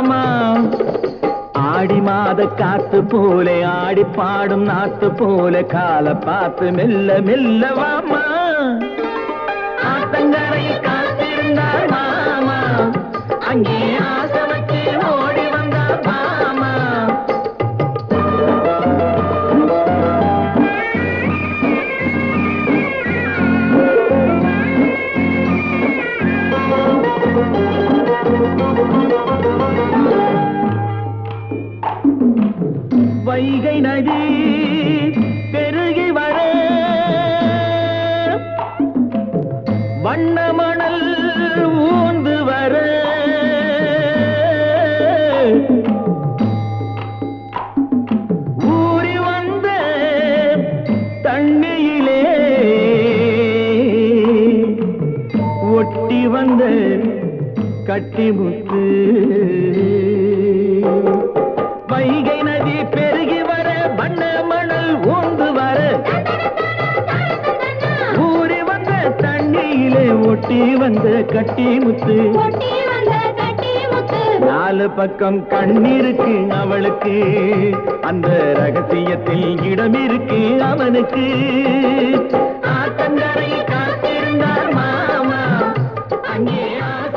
மாமா ஆடி மாத காத்து போல ஆடி பாடும் நாத்து போல கால பார்த்து மெல்ல மெல்ல வாமா ஆத்தங்கரையில் காத்திருந்தார் மாமா அங்கே ஆசை வச்சு ஓடி வந்தார் மாமா வைகை நதி பெருகி வர வண்ண மணல் ஊந்து வர ஊறி வந்த தண்ணியிலே ஒட்டி வந்த கட்டிமுத்து வைகை நதி பெருகி வர வண்ண மணல் ஊந்து வர ஊறி வந்த தண்ணியிலே ஒட்டி வந்த கட்டிமுத்து கொட்டி வந்த கட்டி முத்து நாலு பக்கம் கண்ணிருக்கு அவளுக்கு அந்த ரகசியத்தில் இடம் இருக்கு அவனுக்கு ஆத்தங்கரை காத்திருந்தார் மாமா அங்கே ஆசை